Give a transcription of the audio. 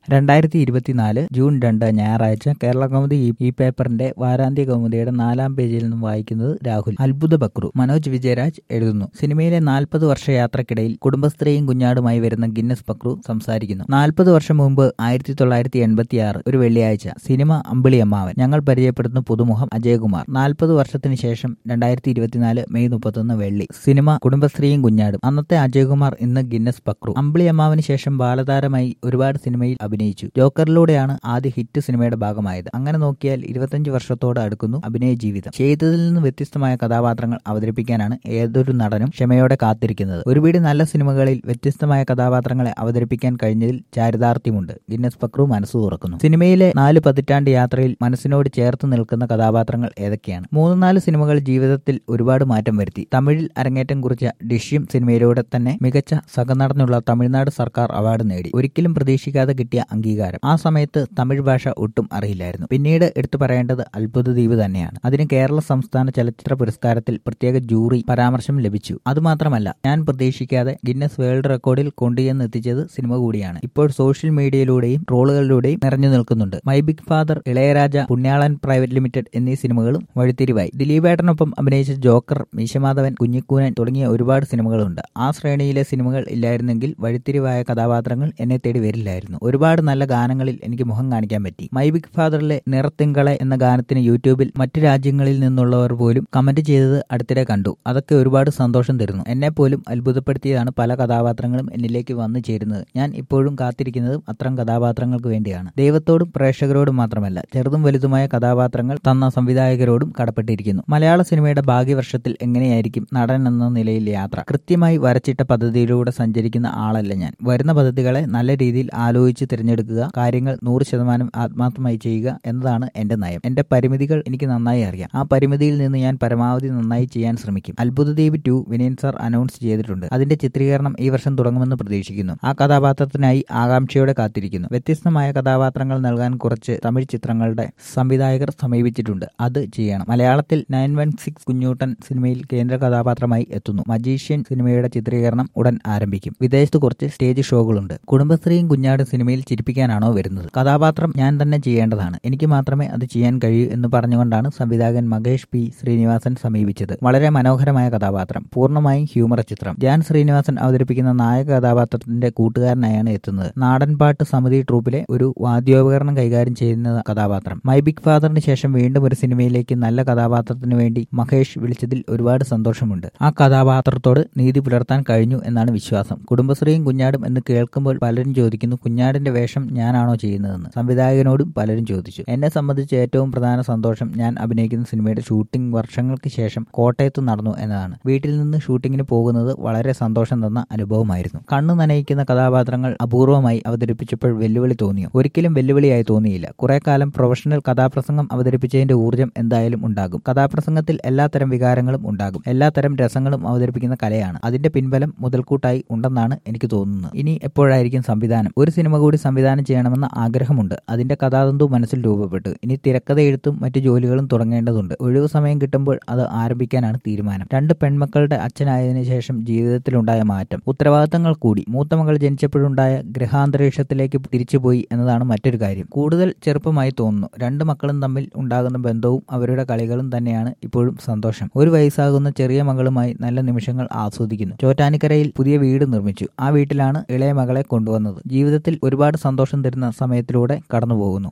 രണ്ടായിരത്തി ഇരുപത്തിനാല് ജൂൺ രണ്ട് ഞായറാഴ്ച കേരള കൗമുദി ഈ- ഈ പേപ്പറിന്റെ വാരാന്ത്യ കൗമുദിയുടെ നാലാം പേജിൽ നിന്നും വായിക്കുന്നത് രാഹുൽ അത്ഭുത ബക്രു മനോജ് വിജയരാജ് എഴുതുന്നു സിനിമയിലെ നാൽപ്പത് വർഷ യാത്രക്കിടയിൽ കുടുംബസ്ത്രീയും കുഞ്ഞാടുമായി വരുന്ന ഗിന്നസ് ബക്രു സംസാരിക്കുന്നു നാൽപ്പത് വർഷം മുമ്പ് ആയിരത്തി തൊള്ളായിരത്തി എൺപത്തി ആറ് ഒരു വെള്ളിയാഴ്ച സിനിമ അമ്പിളി അമ്മാവൻ ഞങ്ങൾ പരിചയപ്പെടുന്ന പുതുമുഖം അജയകുമാർ നാൽപ്പത് വർഷത്തിന് ശേഷം രണ്ടായിരത്തി ഇരുപത്തിനാല് മെയ് മുപ്പത്തൊന്ന് വെള്ളി സിനിമ കുടുംബസ്ത്രീയും കുഞ്ഞാടും അന്നത്തെ അജയകുമാർ ഇന്ന് ഗിന്നസ് ബക്രു അമ്പിളി അമ്മാവിന് ശേഷം ബാലതാരമായി ഒരുപാട് സിനിമയിൽ അഭിനയിച്ചു ജോക്കറിലൂടെയാണ് ആദ്യ ഹിറ്റ് സിനിമയുടെ ഭാഗമായത് അങ്ങനെ നോക്കിയാൽ ഇരുപത്തഞ്ച് വർഷത്തോട് അടുക്കുന്നു അഭിനയ ജീവിതം ചെയ്തതിൽ നിന്ന് വ്യത്യസ്തമായ കഥാപാത്രങ്ങൾ അവതരിപ്പിക്കാനാണ് ഏതൊരു നടനും ക്ഷമയോടെ കാത്തിരിക്കുന്നത് ഒരുപിടി നല്ല സിനിമകളിൽ വ്യത്യസ്തമായ കഥാപാത്രങ്ങളെ അവതരിപ്പിക്കാൻ കഴിഞ്ഞതിൽ ചാരിതാർത്ഥ്യമുണ്ട് ഗിന്നസ് ബക്രു മനസ്സ് തുറക്കുന്നു സിനിമയിലെ നാല് പതിറ്റാണ്ട് യാത്രയിൽ മനസ്സിനോട് ചേർത്ത് നിൽക്കുന്ന കഥാപാത്രങ്ങൾ ഏതൊക്കെയാണ് മൂന്ന് നാല് സിനിമകൾ ജീവിതത്തിൽ ഒരുപാട് മാറ്റം വരുത്തി തമിഴിൽ അരങ്ങേറ്റം കുറിച്ച ഡിഷ്യം സിനിമയിലൂടെ തന്നെ മികച്ച സഹനടനുള്ള തമിഴ്നാട് സർക്കാർ അവാർഡ് നേടി ഒരിക്കലും പ്രതീക്ഷിക്കാതെ കിട്ടിയ അംഗീകാരം ആ സമയത്ത് തമിഴ് ഭാഷ ഒട്ടും അറിയില്ലായിരുന്നു പിന്നീട് എടുത്തു പറയേണ്ടത് അത്ഭുത ദ്വീപ് തന്നെയാണ് അതിന് കേരള സംസ്ഥാന ചലച്ചിത്ര പുരസ്കാരത്തിൽ പ്രത്യേക ജൂറി പരാമർശം ലഭിച്ചു അതുമാത്രമല്ല ഞാൻ പ്രതീക്ഷിക്കാതെ ഗിന്നസ് വേൾഡ് റെക്കോർഡിൽ കൊണ്ടുചെന്ന് എത്തിച്ചത് സിനിമ കൂടിയാണ് ഇപ്പോൾ സോഷ്യൽ മീഡിയയിലൂടെയും ട്രോളുകളിലൂടെയും നിറഞ്ഞു നിൽക്കുന്നുണ്ട് my big father Ilayaraja Punyalan private limited എന്നീ സിനിമകളും വഴിത്തിരിവായി ദിലീപേട്ടനൊപ്പം അഭിനയിച്ച ജോക്കർ മീശമാധവൻ കുഞ്ഞിക്കൂനൻ തുടങ്ങിയ ഒരുപാട് സിനിമകളുണ്ട് ആ ശ്രേണിയിലെ സിനിമകൾ ഇല്ലായിരുന്നെങ്കിൽ വഴിത്തിരിവായ കഥാപാത്രങ്ങൾ എന്നെ തേടി വരില്ലായിരുന്നു ഒരുപാട് നല്ല ഗാനങ്ങളിൽ എനിക്ക് മുഖം കാണിക്കാൻ പറ്റി മൈ ബിഗ് ഫാദറിലെ നിറത്തിങ്കളെ എന്ന ഗാനത്തിന് യൂട്യൂബിൽ മറ്റു രാജ്യങ്ങളിൽ നിന്നുള്ളവർ പോലും കമന്റ് ചെയ്തത് അടുത്തിടെ കണ്ടു അതൊക്കെ ഒരുപാട് സന്തോഷം തരുന്നു എന്നെ പോലും അത്ഭുതപ്പെടുത്തിയതാണ് പല കഥാപാത്രങ്ങളും എന്നിലേക്ക് വന്നു ചേരുന്നത് ഞാൻ ഇപ്പോഴും കാത്തിരിക്കുന്നതും അത്തരം കഥാപാത്രങ്ങൾക്ക് വേണ്ടിയാണ് ദൈവത്തോടും പ്രേക്ഷകരോടും മാത്രമല്ല ചെറുതും വലുതുമായ കഥാപാത്രങ്ങൾ തന്ന സംവിധായകരോടും കടപ്പെട്ടിരിക്കുന്നു മലയാള സിനിമയുടെ ഭാഗ്യവർഷത്തിൽ എങ്ങനെയായിരിക്കും നടൻ എന്ന നിലയിൽ യാത്ര കൃത്യമായി വരച്ചിട്ട പദ്ധതിയിലൂടെ സഞ്ചരിക്കുന്ന ആളല്ല ഞാൻ വരുന്ന പദ്ധതികളെ നല്ല രീതിയിൽ ആലോചിച്ച് തിരഞ്ഞെടുക്കുക കാര്യങ്ങൾ നൂറ് ശതമാനം ആത്മാർത്ഥമായി ചെയ്യുക എന്നതാണ് എന്റെ നയം എന്റെ പരിമിതികൾ എനിക്ക് നന്നായി അറിയാം ആ പരിമിതിയിൽ നിന്ന് ഞാൻ പരമാവധി നന്നായി ചെയ്യാൻ ശ്രമിക്കും അത്ഭുത ദ്വീപ് ടു വിനയൻ സാർ അനൗൺസ് ചെയ്തിട്ടുണ്ട് അതിന്റെ ചിത്രീകരണം ഈ വർഷം തുടങ്ങുമെന്ന് പ്രതീക്ഷിക്കുന്നു ആ കഥാപാത്രത്തിനായി ആകാംക്ഷയോടെ കാത്തിരിക്കുന്നു വ്യത്യസ്തമായ കഥാപാത്രങ്ങൾ നൽകാൻ കുറച്ച് തമിഴ് ചിത്രങ്ങളുടെ സംവിധായകർ സമീപിച്ചിട്ടുണ്ട് അത് ചെയ്യണം മലയാളത്തിൽ നയൻ വൺ സിക്സ് കുഞ്ഞൂട്ടൻ സിനിമയിൽ കേന്ദ്ര കഥാപാത്രമായി എത്തുന്നു മജീഷ്യൻ സിനിമയുടെ ചിത്രീകരണം ഉടൻ ആരംഭിക്കും വിദേശത്ത് കുറച്ച് സ്റ്റേജ് ഷോകളുണ്ട് കുടുംബശ്രീയും കുഞ്ഞാടും സിനിമയിൽ ചിരിപ്പിക്കാനാണോ വരുന്നത് കഥാപാത്രം ഞാൻ തന്നെ ചെയ്യേണ്ടതാണ് എനിക്ക് മാത്രമേ അത് ചെയ്യാൻ കഴിയൂ എന്ന് പറഞ്ഞുകൊണ്ടാണ് സംവിധായകൻ മകേഷ് പി ശ്രീനിവാസൻ സമീപിച്ചത് വളരെ മനോഹരമായ കഥാപാത്രം പൂർണ്ണമായും ഹ്യൂമർ ചിത്രം ജാൻ ശ്രീനിവാസൻ അവതരിപ്പിക്കുന്ന നായക കഥാപാത്രത്തിന്റെ കൂട്ടുകാരനായാണ് എത്തുന്നത് നാടൻപാട്ട് സമിതി ട്രൂപ്പിലെ ഒരു വാദ്യോപകരണം കൈകാര്യം ചെയ്യുന്ന കഥാപാത്രം മൈ ബിഗ് ഫാദറിന് ശേഷം വീണ്ടും ഒരു സിനിമയിലേക്ക് നല്ല കഥാപാത്രത്തിന് വേണ്ടി മഹേഷ് വിളിച്ചതിൽ ഒരുപാട് സന്തോഷമുണ്ട് ആ കഥാപാത്രത്തോട് നീതി പുലർത്താൻ കഴിഞ്ഞു എന്നാണ് വിശ്വാസം കുടുംബശ്രീയും കുഞ്ഞാടും എന്ന് കേൾക്കുമ്പോൾ പലരും ചോദിക്കുന്നു കുഞ്ഞാടിന്റെ വേഷം ഞാനാണോ ചെയ്യുന്നതെന്ന് സംവിധായകനോടും പലരും ചോദിച്ചു എന്നെ സംബന്ധിച്ച് ഏറ്റവും പ്രധാന സന്തോഷം ഞാൻ അഭിനയിക്കുന്ന സിനിമയുടെ ഷൂട്ടിംഗ് വർഷങ്ങൾക്ക് ശേഷം കോട്ടയത്ത് നടന്നു എന്നതാണ് വീട്ടിൽ നിന്ന് ഷൂട്ടിങ്ങിന് പോകുന്നത് വളരെ സന്തോഷം തന്ന അനുഭവമായിരുന്നു കണ്ണു നനയിക്കുന്ന കഥാപാത്രങ്ങൾ അപൂർവമായി അവതരിപ്പിച്ചപ്പോൾ വെല്ലുവിളി തോന്നിയോ ഒരിക്കലും വെല്ലുവിളിയായി തോന്നിയില്ല കുറെ കാലം പ്രൊഫഷണൽ കഥാപ്രസംഗം അവതരിപ്പിച്ചതിന്റെ ഊർജ്ജം എന്തായാലും ഉണ്ടാകും കഥാപ്രസംഗത്തിൽ എല്ലാത്തരം വികാരങ്ങളും ഉണ്ടാകും എല്ലാത്തരം രസങ്ങളും അവതരിപ്പിക്കുന്ന കലയാണ് അതിന്റെ പിൻബലം മുതൽക്കൂട്ടായി ഉണ്ടെന്നാണ് എനിക്ക് തോന്നുന്നത് ഇനി എപ്പോഴായിരിക്കും സംവിധാനം ഒരു സിനിമ കൂടി സംവിധാനം ചെയ്യണമെന്ന ആഗ്രഹമുണ്ട് അതിന്റെ കഥാതന്തു മനസ്സിൽ രൂപപ്പെട്ടു ഇനി തിരക്കഥ എഴുത്തും മറ്റു ജോലികളും തുടങ്ങേണ്ടതുണ്ട് ഒഴിവു സമയം കിട്ടുമ്പോൾ അത് ആരംഭിക്കാനാണ് തീരുമാനം രണ്ട് പെൺമക്കളുടെ അച്ഛനായതിനു ശേഷം ജീവിതത്തിലുണ്ടായ മാറ്റം ഉത്തരവാദിത്തങ്ങൾ കൂടി മൂത്ത മകൾ ജനിച്ചപ്പോഴുണ്ടായ ഗ്രഹാന്തരീക്ഷത്തിലേക്ക് തിരിച്ചുപോയി എന്നതാണ് മറ്റൊരു കാര്യം കൂടുതൽ ചെറുപ്പമായി തോന്നുന്നു രണ്ട് മക്കളും തമ്മിൽ ഉണ്ടാകുന്ന ബന്ധവും അവരുടെ കളികളും തന്നെയാണ് ഇപ്പോഴും സന്തോഷം ഒരു വയസ്സാകുന്ന ചെറിയ മകളുമായി നല്ല നിമിഷങ്ങൾ ആസ്വദിക്കുന്നു ചോറ്റാനിക്കരയിൽ പുതിയ വീട് നിർമ്മിച്ചു ആ വീട്ടിലാണ് ഇളയ മകളെ കൊണ്ടുവന്നത് ജീവിതത്തിൽ ഒരുപാട് സന്തോഷം തരുന്ന സമയത്തിലൂടെ കടന്നുപോകുന്നു